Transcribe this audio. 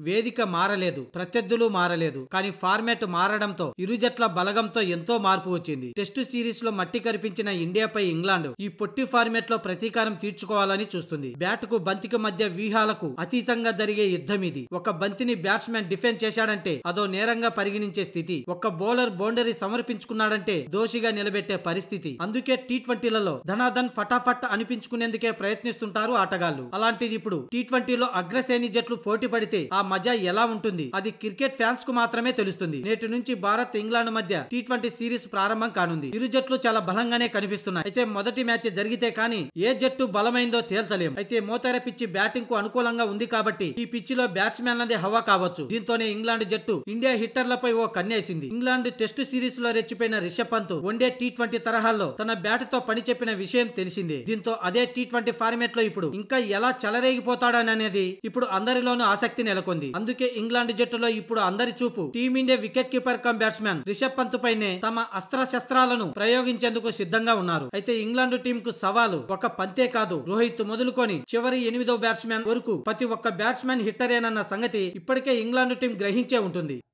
వేదిక మారలేదు ప్రత్యర్థులు మారలేదు కానీ ఫార్మాట్ మారడంతో ఇరు జట్ల బలగంతో ఎంతో మార్పు వచ్చింది టెస్టు సిరీస్ లో మట్టి కనిపించిన ఇండియాపై ఇంగ్లాండ్ ఈ పొట్టి ఫార్మాట్ లో ప్రతీకారం తీర్చుకోవాలని చూస్తుంది బ్యాట్ కు బంతికి మధ్య వ్యూహాలకు అతీతంగా జరిగే యుద్ధం ఇది ఒక బంతిని బ్యాట్స్మెన్ డిఫెండ్ చేశాడంటే అదో నేరంగా పరిగణించే స్థితి ఒక బౌలర్ బౌండరీ సమర్పించుకున్నాడంటే దోషిగా నిలబెట్టే పరిస్థితి అందుకే టీ ట్వంటీలలో ధనాధన్ ఫటాఫట్ అనిపించుకునేందుకే ప్రయత్నిస్తుంటారు ఆటగాళ్లు అలాంటిది ఇప్పుడు టీ ట్వంటీలో అగ్రశ్రేణి జట్లు పోటీ పడితే ఆ మజా ఎలా ఉంటుంది అది క్రికెట్ ఫ్యాన్స్ కు మాత్రమే తెలుస్తుంది నేటి నుంచి భారత్ ఇంగ్లాండ్ మధ్య టీ ట్వంటీ సిరీస్ ప్రారంభం కానుంది ఇరు జట్లు చాలా బలంగానే కనిపిస్తున్నాయి అయితే మొదటి మ్యాచ్ జరిగితే కానీ ఏ జట్టు బలమైందో తేల్చలేం అయితే మోతార పిచ్చి బ్యాటింగ్ కు అనుకూలంగా ఉంది కాబట్టి ఈ పిచ్ లో బ్యాట్స్మెన్ నది హవా కావచ్చు దీంతోనే ఇంగ్లాండ్ జట్టు ఇండియా హిట్టర్లపై ఓ కన్నేసింది ఇంగ్లాండ్ టెస్టు సిరీస్ లో రెచ్చిపోయిన Rishabh Pant one day T twenty తరహాలో తన బ్యాట్ తో పని చెప్పిన విషయం తెలిసిందే దీంతో అదే టీ ట్వంటీ ఫార్మేట్ లో ఇప్పుడు ఇంకా ఎలా చెలరేగిపోతాడని అనేది ఇప్పుడు అందరిలోనూ ఆసక్తి నెలకొంది అందుకే ఇంగ్లాండ్ జట్టులో ఇప్పుడు అందరి చూపు team India wicket keeper cum batsmen Rishabh Pant పైనే తమ అస్త్ర శస్త్రాలను ప్రయోగించేందుకు సిద్ధంగా ఉన్నారు అయితే ఇంగ్లాండ్ టీం కు సవాలు ఒక పంతే కాదు రోహిత్ మొదలుకొని చివరి ఎనిమిదో బ్యాట్స్మెన్ వరకు ప్రతి ఒక్క బ్యాట్స్మెన్ హిట్టరేనన్న సంగతి ఇప్పటికే ఇంగ్లాండ్ టీం గ్రహించే ఉంటుంది